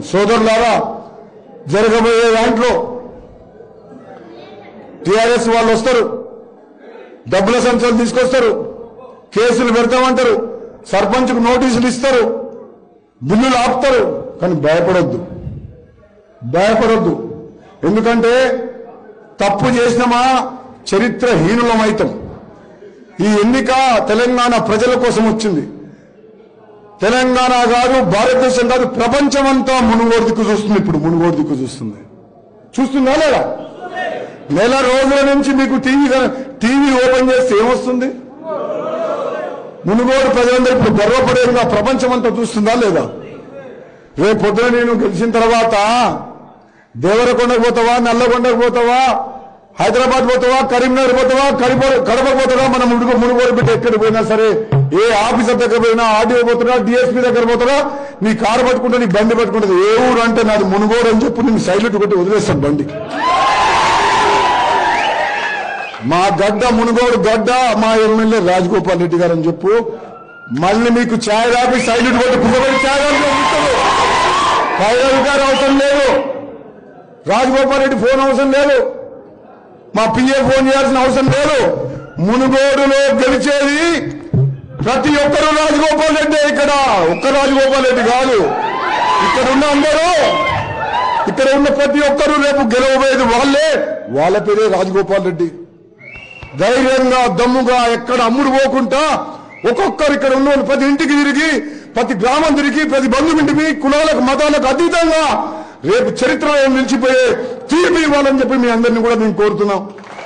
సోదరులారా జరగబోయే దాంట్లో టిఆర్ఎస్ వాళ్ళు వస్తారు డబ్బుల సంచులు తీసుకొస్తారు కేసులు పెడతామంటారు సర్పంచ్కు నోటీసులు ఇస్తారు బిల్లులు ఆపుతారు కానీ భయపడొద్దు భయపడొద్దు ఎందుకంటే తప్పు చేసినామా చరిత్రహీనులమైతాం ఈ ఎన్నిక తెలంగాణ ప్రజల కోసం వచ్చింది తెలంగాణ కాదు భారతదేశం కాదు ప్రపంచమంతా మునుగోడు దిక్కు చూస్తుంది ఇప్పుడు మునుగోడు దిక్కు చూస్తుంది చూస్తుందా లేదా నెల రోజుల నుంచి మీకు టీవీ టీవీ ఓపెన్ చేస్తే ఏమొస్తుంది మునుగోడు ప్రజలందరూ ఇప్పుడు గర్వపడేదిగా ప్రపంచం అంతా చూస్తుందా లేదా రేపు పొద్దున నేను గెలిచిన తర్వాత దేవరకొండకు పోతావా నల్లగొండకు పోతావా హైదరాబాద్ పోతావా కరీంనగర్ పోతావా కడప కడప పోతావా మనం ముడుగు మునుగోడు బిడ్డ ఎక్కడికి పోయినా సరే ఏ ఆఫీసర్ దగ్గర పోయినా ఆర్డీఓ పోతున్నా డిఎస్పీ దగ్గర పోతారా నీ కారు పట్టుకుంటే నీ బండి పట్టుకుంటుంది ఏ ఊరు అంటే నాది మునుగోడు అని చెప్పి నేను సైలెంట్ కొట్టి వదిలేస్తాను బండి మా గడ్డ మునుగోడు గడ్డ మా ఎమ్మెల్యే రాజగోపాల్ రెడ్డి గారు అని చెప్పు మళ్ళీ మీకు ఛాయ్ రాపి సైలెంట్ కొట్టి కుక్కబడి ఛాయ్ రాపి పంపిస్తారు. పై అధికారం అవసరం లేదు రాజగోపాల్ రెడ్డి ఫోన్ అవసరం లేదు మా పిఏ ఫోన్ చేయాల్సిన అవసరం లేదు మునుగోడులో గెలిచేది ప్రతి ఒక్కరూ రాజగోపాల్ రెడ్డి ఇక్కడ ఒక్క రాజగోపాల్ రెడ్డి కాదు ఇక్కడ ఉన్న అందరూ ఇక్కడ ఉన్న ప్రతి ఒక్కరూ రేపు గెలవబోయేది వాళ్ళే వాళ్ళ పేరే రాజగోపాల్ రెడ్డి ధైర్యంగా దమ్ముగా ఎక్కడ అమ్ముడు పోకుండా ఒక్కొక్కరు ఇక్కడ ఉన్న వాళ్ళు ప్రతి ఇంటికి తిరిగి ప్రతి గ్రామం తిరిగి ప్రతి బంధుమింటికి కులాలకు మతాలకు అతీతంగా రేపు చరిత్రలో నిలిచిపోయే తీర్పు ఇవ్వాలని చెప్పి మీ అందరినీ కూడా మేము కోరుతున్నాం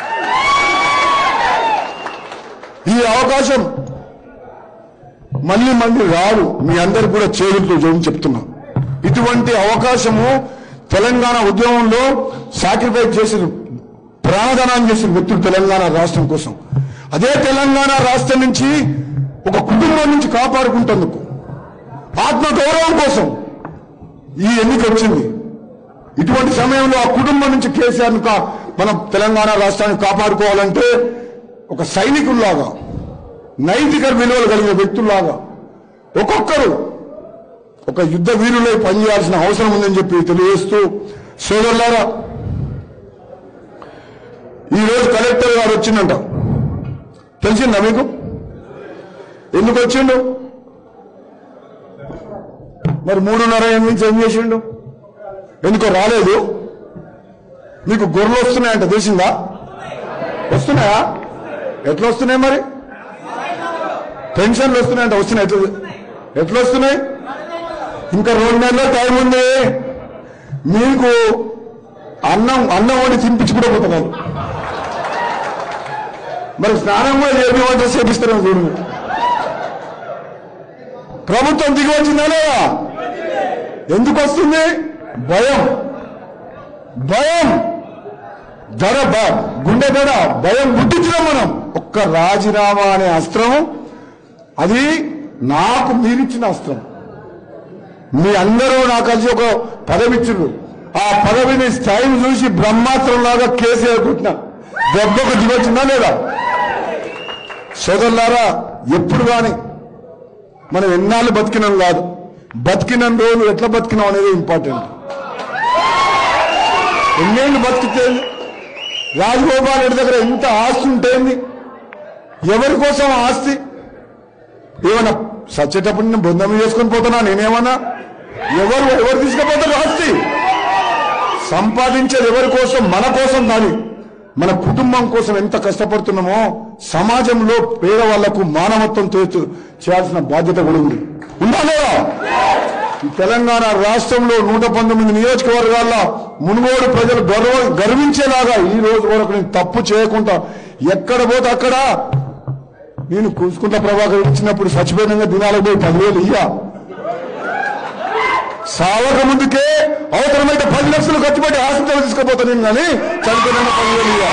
ఈ అవకాశం మళ్ళీ మళ్ళీ రాదు మీ అందరికి కూడా చేతులతో జోని చెప్తున్నా ఇటువంటి అవకాశము తెలంగాణ ఉద్యమంలో సాక్రిఫైస్ చేసిన ప్రాణదానం చేసిన వ్యక్తులు తెలంగాణ రాష్ట్రం కోసం అదే తెలంగాణ రాష్ట్రం నుంచి ఒక కుటుంబం నుంచి కాపాడుకుంటేందుకు ఆత్మ గౌరవం కోసం ఈ ఎన్నిక వచ్చింది ఇటువంటి సమయంలో ఆ కుటుంబం నుంచి కేసీఆర్ మనం తెలంగాణ రాష్ట్రాన్ని కాపాడుకోవాలంటే ఒక సైనికుల్లాగా నైతిక విలువలు కలిగిన వ్యక్తుల్లాగా ఒక్కొక్కరు ఒక యుద్ధ వీరులై పనిచేయాల్సిన అవసరం ఉందని చెప్పి తెలియజేస్తూ సోదరులారా ఈ రోజు కలెక్టర్ గారు వచ్చిందంట తెలిసిందా మీకు ఎందుకు వచ్చిండు మరి మూడున్నర ఏళ్ళ నుంచి ఏం చేసిండు ఎందుకో రాలేదు మీకు గొర్రెలు వస్తున్నాయంట తెలిసిందా వస్తున్నాయా ఎట్లా వస్తున్నాయి మరి పెన్షన్లు వస్తున్నాయంట వస్తున్నాయి ఎట్లా ఎట్లా వస్తున్నాయి ఇంకా రెండు నెలల టైం ఉంది మీకు అన్నం అన్నం వండి తినిపించి కూడా పోతున్నారు మరి స్నానం కూడా చేపిమంటే చేపిస్తారేమో చూడండి ప్రభుత్వం దిగి వచ్చిందా లేదా ఎందుకు వస్తుంది భయం భయం ధర బ- గుండె ధర భయం పుట్టించడం మనం ఒక్క రాజీనామా అనే అస్త్రం అది నాకు మీరిచ్చిన అస్త్రం మీ అందరూ నాకు కలిసి ఒక పదవి ఇచ్చిండ్రు ఆ పదవిని స్థాయిని చూసి బ్రహ్మాస్త్రం లాగా కేసీఆర్ కుట్టిన దెబ్బకు దిగొచ్చిందా లేదా సోదరులారా ఎప్పుడు కానీ మనం ఎన్నాళ్ళు బతికినాం కాదు బతికిన రోజులు ఎట్లా బతికినాం అనేది ఇంపార్టెంట్ ఎన్నేళ్ళు బతికితే రాజగోపాల్ రెడ్డి దగ్గర ఎంత ఆస్తి ఉంటేంది ఎవరి కోసం ఆ ఆస్తి ఏమన్నా సచ్చేటప్పుడు నేను బృందం చేసుకొని పోతున్నా నేనేమన్నా ఎవరు ఎవరు తీసుకుపోతారు ఆస్తి సంపాదించేది ఎవరి కోసం మన కోసం దాని మన కుటుంబం కోసం ఎంత కష్టపడుతున్నామో సమాజంలో పేదవాళ్లకు మానవత్వం తెచ్చు- చేయాల్సిన బాధ్యత కూడా ఉంది ఉందా లేదా ఈ తెలంగాణ రాష్ట్రంలో నూట పంతొమ్మిది నియోజకవర్గాల్లో మునుగోడు ప్రజలు గర్వ గర్వించేలాగా ఈ రోజు వరకు నేను తప్పు చేయకుండా ఎక్కడ పోతే అక్కడ నేను కూసుకుంట ప్రభాకర్ ఇచ్చినప్పుడు చచ్చిపోయినంగా దినాలకు పోయి పదివేలు ఇయ్యా సావక ముందుకే అవసరమైతే పది లక్షలు ఖర్చు పెట్టి హాస్పిటల్ తీసుకుపోతాను నేను కానీ చనిపోయిన పదివేలు ఇయ్యా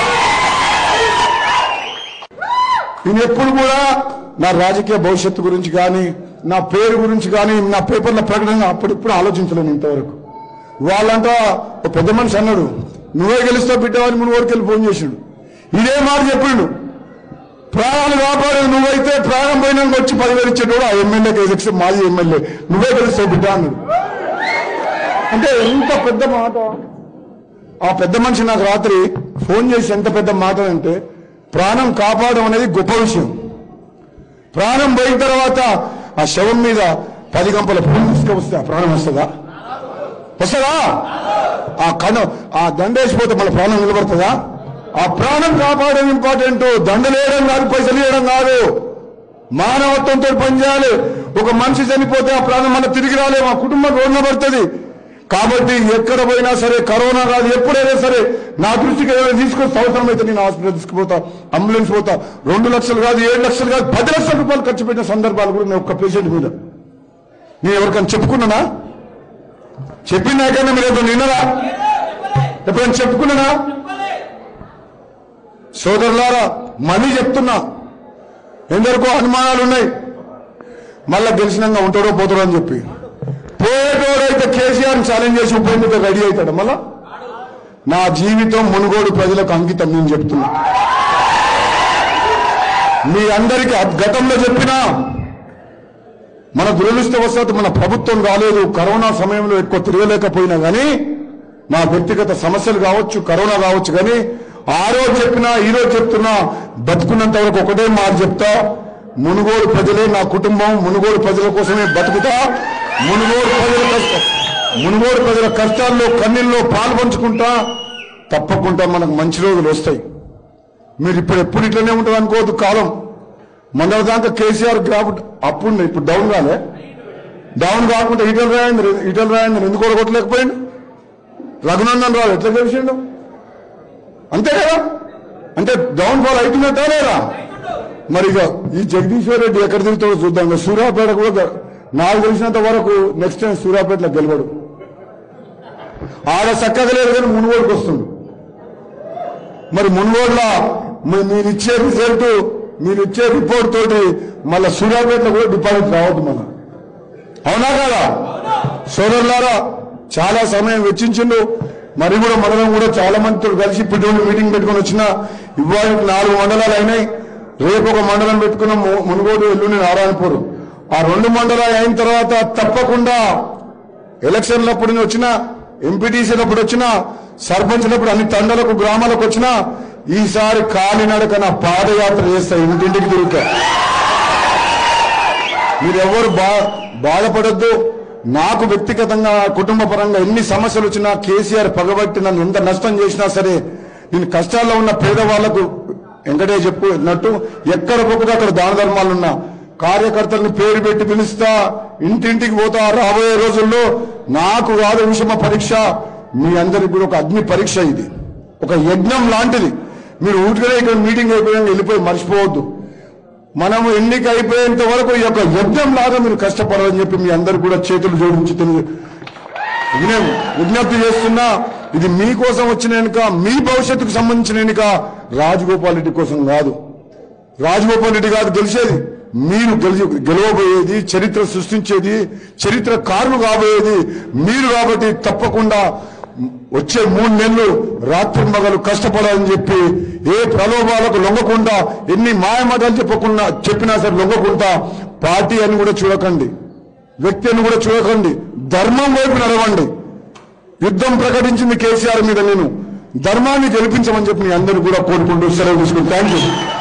నేను ఎప్పుడు కూడా నా రాజకీయ భవిష్యత్తు గురించి కానీ నా పేరు గురించి కానీ నా పేపర్ల ప్రకటన అప్పుడెప్పుడు ఆలోచించలేను ఇంతవరకు వాళ్ళంతా ఒక పెద్ద మనిషి అన్నాడు నువ్వే గెలుస్తావు బిడ్డవని ముందు వరకు వెళ్ళి ఫోన్ చేసిండు ఇదే మాట చెప్పిండు ప్రాణాలు కాపాడు నువ్వైతే ప్రాణం పోయినాక వచ్చి పదివేలు ఇచ్చేటోడు ఆ ఎమ్మెల్యేకి ఎలక్షన్ మాజీ ఎమ్మెల్యే నువ్వే గెలుస్తావు బిడ్డ అన్నాడు అంటే ఎంత పెద్ద మాట ఆ పెద్ద మనిషి నాకు రాత్రి ఫోన్ చేసి ఎంత పెద్ద మాట అంటే ప్రాణం కాపాడడం అనేది గొప్ప విషయం ప్రాణం పోయిన తర్వాత ఆ శవం మీద పది గంపల పూలు తీసుకొస్తే ఆ ప్రాణం వస్తుందా వస్తుందా ఆ కణ ఆ దండేసిపోతే మన ప్రాణం నిలబడుతుందా ఆ ప్రాణం కాపాడడం ఇంపార్టెంట్ దండలేయడం కాదు పైసలు వేయడం కాదు మానవత్వంతో పనిచేయాలి ఒక మనిషి చనిపోతే ఆ ప్రాణం మన తిరిగి రాలే మా కుటుంబం రోడ్న పడుతుంది కాబట్టి ఎక్కడ పోయినా సరే కరోనా కాదు ఎప్పుడైనా సరే నా దృష్టికి ఏదైనా తీసుకొస్తే అవసరం అయితే నేను హాస్పిటల్ తీసుకుపోతా అంబులెన్స్ పోతా రెండు లక్షలు కాదు ఏడు లక్షలు కాదు పది లక్షల రూపాయలు ఖర్చు పెట్టిన సందర్భాలు కూడా నేను ఒక్క పేషెంట్ మీద నేను ఎవరికైనా చెప్పుకున్నానా చెప్పినాకైనా మీరు ఎప్పుడు నిన్నరా ఎప్పుడైనా చెప్పుకున్నానా సోదరులారా మళ్ళీ చెప్తున్నా ఎందరికో అనుమానాలు ఉన్నాయి మళ్ళా గెలిచినాక ఉంటాడో పోతాడో అని చెప్పి పోయేటోడైతే కేసీఆర్ ఛాలెంజ్ చేసి ఉప ఎన్నిక రెడీ అవుతాడు మళ్ళా నా జీవితం మునుగోడు ప్రజలకు అంకితం నేను చెప్తున్నా మీ అందరికీ గతంలో చెప్పినా మన దురదృష్టవశాత్తు మన ప్రభుత్వం రాలేదు కరోనా సమయంలో ఎక్కువ తిరగలేకపోయినా కానీ నా వ్యక్తిగత సమస్యలు కావచ్చు కరోనా కావచ్చు కానీ ఆ రోజు చెప్పినా ఈ రోజు చెప్తున్నా బతుకున్నంత వరకు ఒకటే మాట చెప్తా మునుగోడు ప్రజలే నా కుటుంబం మునుగోడు ప్రజల కోసమే బతుకుతా మునుగోడు ప్రజల కష్టం మునుగోడు ప్రజల కష్టాల్లో కన్నీల్లో పాలు పంచుకుంటా తప్పకుండా మనకు మంచి రోజులు వస్తాయి మీరు ఇప్పుడు ఎప్పుడు ఇట్లనే ఉంటుంది అనుకోవద్దు కాలం మొన్న దాకా కేసీఆర్ గ్రాఫ్ అప్పుడు ఇప్పుడు డౌన్ కాలే డౌన్ కాకుండా ఈటల్ రాయండి ఈటల్ రాయండి ఎందుకు కొట్టలేకపోయిండు రఘునందన్ రావు ఎట్లా గెలిచిండు అంతే కదా అంటే డౌన్ ఫాల్ అవుతున్నట్టే లేదా మరి ఇక ఈ జగదీశ్వర్ రెడ్డి ఎక్కడ తిరుగుతాడో చూద్దాం ఇక సూర్యాపేట కూడా గ- నాకు తెలిసినంత వరకు నెక్స్ట్ టైం సూర్యాపేటలో గెలవడు ఆడ చక్కగా లేదు కానీ మునుగోడుకు వస్తుండు మరి మునుగోడులో మీ- మీరు ఇచ్చే రిజల్ట్ మీరు ఇచ్చే రిపోర్ట్ తోటి మళ్ళీ సూర్యాపేటలో కూడా డిపాజిట్ రావద్దు మన అవునా కదా సోదరులారా చాలా సమయం వెచ్చించిండు మరి కూడా మండలం కూడా చాలా మందితో కలిసి ఇప్పుడు మీటింగ్ పెట్టుకొని వచ్చిన ఇవాళ నాలుగు మండలాలు అయినాయి రేపు ఒక మండలం పెట్టుకున్నాం ము- మునుగోడు ఎల్లుండి నారాయణపూర్ ఆ రెండు మండలాలు అయిన తర్వాత తప్పకుండా ఎలక్షన్లప్పుడు నేను వచ్చిన ఎంపీటీసీలప్పుడు వచ్చిన సర్పంచ్లప్పుడు అన్ని తండలకు గ్రామాలకు వచ్చిన ఈసారి కాలినడక నా పాదయాత్ర చేస్తా ఇంటింటికి తిరుగుతా మీరెవరు బా బాధపడద్దు నాకు వ్యక్తిగతంగా కుటుంబ పరంగా ఎన్ని సమస్యలు వచ్చినా కేసీఆర్ పగబట్టి నన్ను ఎంత నష్టం చేసినా సరే నేను కష్టాల్లో ఉన్న పేదవాళ్లకు వెంకటే చెప్పుకున్నట్టు ఎక్కడ పోకుండా అక్కడ దాన ధర్మాలు ఉన్నా కార్యకర్తలను పేరు పెట్టి పిలుస్తా ఇంటింటికి పోతా రాబోయే రోజుల్లో నాకు కాదు విషమ పరీక్ష మీ అందరికి కూడా ఒక అగ్ని పరీక్ష ఇది ఒక యజ్ఞం లాంటిది మీరు ఊటికనే ఇక్కడ మీటింగ్ అయిపోయాక వెళ్ళిపోయి మర్చిపోవద్దు మనము ఎన్నిక అయిపోయేంత వరకు ఈ యొక్క యజ్ఞం లాగా మీరు కష్టపడాలని చెప్పి మీ అందరు కూడా చేతులు జోడించి తెలియ వినే- విజ్ఞప్తి చేస్తున్నా ఇది మీకోసం వచ్చిన ఎన్నిక మీ భవిష్యత్తుకు సంబంధించిన ఎన్నిక రాజగోపాల్ రెడ్డి కోసం కాదు రాజగోపాల్ రెడ్డి కాదు గెలిచేది మీరు గెలిచి గెలవబోయేది చరిత్ర సృష్టించేది చరిత్ర కారులు కాబోయేది మీరు కాబట్టి తప్పకుండా వచ్చే మూడు నెలలు రాత్రి మగలు కష్టపడాలని చెప్పి ఏ ప్రలోభాలకు లొంగకుండా ఎన్ని మాయమాటలు చెప్పకుండా చెప్పినా సరే లొంగకుండా పార్టీ అని కూడా చూడకండి వ్యక్తి అని కూడా చూడకండి ధర్మం వైపు నడవండి యుద్ధం ప్రకటించింది కేసీఆర్ మీద నేను ధర్మాన్ని గెలిపించమని చెప్పి మీ అందరూ కూడా కోరుకుంటూ సెలవు తీసుకుని థ్యాంక్ యూ